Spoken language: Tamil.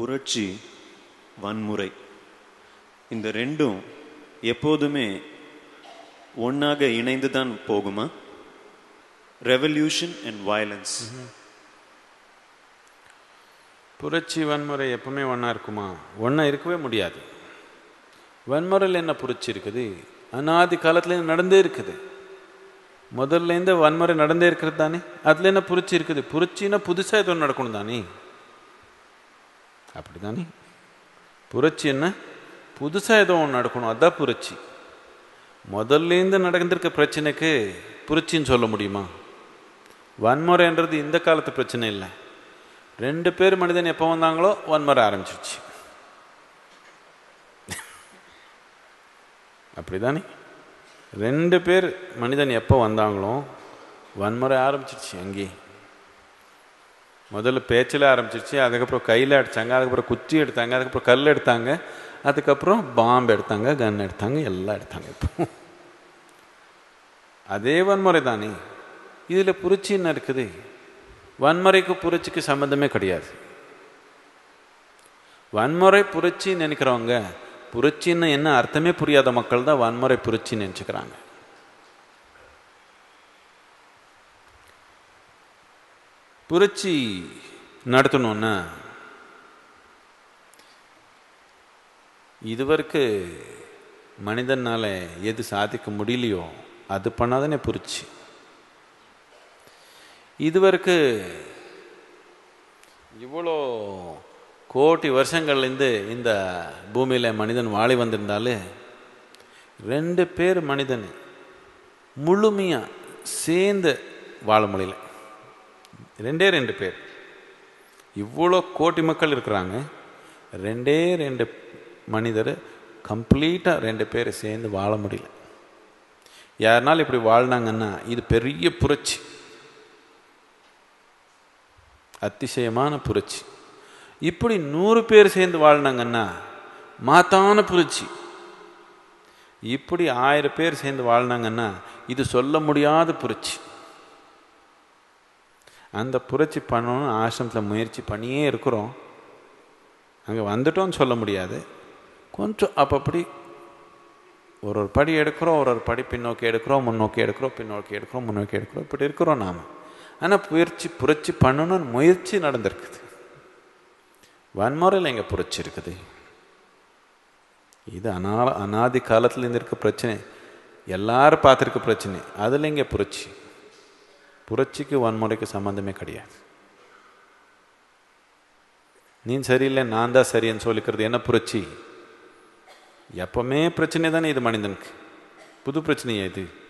புரட்சி வன்முறை இந்த ரெண்டும் எப்போதுமே ஒன்றாக இணைந்து தான் போகுமா ரெவல்யூஷன் அண்ட் வயலன்ஸ் புரட்சி வன்முறை எப்பவுமே ஒன்றா இருக்குமா ஒன்றா இருக்கவே முடியாது வன்முறையில் என்ன புரட்சி இருக்குது அனாதி காலத்துல நடந்தே இருக்குது முதல்லேருந்து வன்முறை நடந்தே இருக்கிறது தானே அதில் என்ன புரட்சி இருக்குது புரட்சின்னா புதுசாக ஏதோ நடக்கணும் தானே அப்படி தானே புரட்சி என்ன புதுசாக ஏதோ ஒன்று நடக்கணும் அதான் புரட்சி முதல்லேருந்து நடந்திருக்க பிரச்சனைக்கு புரட்சின்னு சொல்ல முடியுமா வன்முறைன்றது இந்த காலத்து பிரச்சனை இல்லை ரெண்டு பேர் மனிதன் எப்போ வந்தாங்களோ வன்முறை ஆரம்பிச்சிருச்சு அப்படிதானே ரெண்டு பேர் மனிதன் எப்போ வந்தாங்களோ வன்முறை ஆரம்பிச்சிருச்சு அங்கே முதல்ல பேச்சில் ஆரம்பிச்சிருச்சு அதுக்கப்புறம் கையில் அடித்தாங்க அதுக்கப்புறம் குச்சி எடுத்தாங்க அதுக்கப்புறம் கல் எடுத்தாங்க அதுக்கப்புறம் பாம்பு எடுத்தாங்க கன் எடுத்தாங்க எல்லாம் எடுத்தாங்க இப்போ அதே வன்முறை தானே இதில் புரட்சி என்ன இருக்குது வன்முறைக்கு புரட்சிக்கு சம்மந்தமே கிடையாது வன்முறை புரட்சி நினைக்கிறவங்க புரட்சின்னு என்ன அர்த்தமே புரியாத மக்கள் தான் வன்முறை புரட்சின்னு நினச்சிக்கிறாங்க புரட்சி நடத்தணும்னா இதுவரைக்கு மனிதனால எது சாதிக்க முடியலையோ அது பண்ணாதானே புரட்சி இதுவரைக்கு இவ்வளோ கோடி வருஷங்கள்லேருந்து இந்த பூமியில் மனிதன் வாழி வந்திருந்தாலே ரெண்டு பேர் மனிதன் முழுமையாக சேர்ந்து வாழ முடியல ரெண்டே ரெண்டு பேர் இவ்வளோ கோடி மக்கள் இருக்கிறாங்க ரெண்டே ரெண்டு மனிதர் கம்ப்ளீட்டாக ரெண்டு பேர் சேர்ந்து வாழ முடியல யாருனாலும் இப்படி வாழ்னாங்கன்னா இது பெரிய புரட்சி அதிசயமான புரட்சி இப்படி நூறு பேர் சேர்ந்து வாழ்னாங்கன்னா மாத்தான புரட்சி இப்படி ஆயிரம் பேர் சேர்ந்து வாழ்னாங்கன்னா இது சொல்ல முடியாத புரட்சி அந்த புரட்சி பண்ணணும்னு ஆசிரமத்தில் முயற்சி பண்ணியே இருக்கிறோம் அங்கே வந்துட்டோம்னு சொல்ல முடியாது கொஞ்சம் அப்பப்படி ஒரு ஒரு படி எடுக்கிறோம் ஒரு ஒரு படி பின்னோக்கி எடுக்கிறோம் முன்னோக்கி எடுக்கிறோம் பின்னோக்கி எடுக்கிறோம் முன்னோக்கி எடுக்கிறோம் இப்படி இருக்கிறோம் நாம் ஆனால் புயற்சி புரட்சி பண்ணணும்னு முயற்சி நடந்திருக்குது வன்முறையில் எங்கே புரட்சி இருக்குது இது அனா அனாதி காலத்துலேருந்து இருக்க பிரச்சனை எல்லாரும் பார்த்துருக்க பிரச்சனை அதில் எங்கே புரட்சி புரட்சிக்கு வன்முறைக்கு சம்மந்தமே கிடையாது நீ சரியில்லை நான் தான் சரின்னு சொல்லிக்கிறது என்ன புரட்சி எப்பவுமே பிரச்சனை தானே இது மனிதனுக்கு புது பிரச்சனையா இது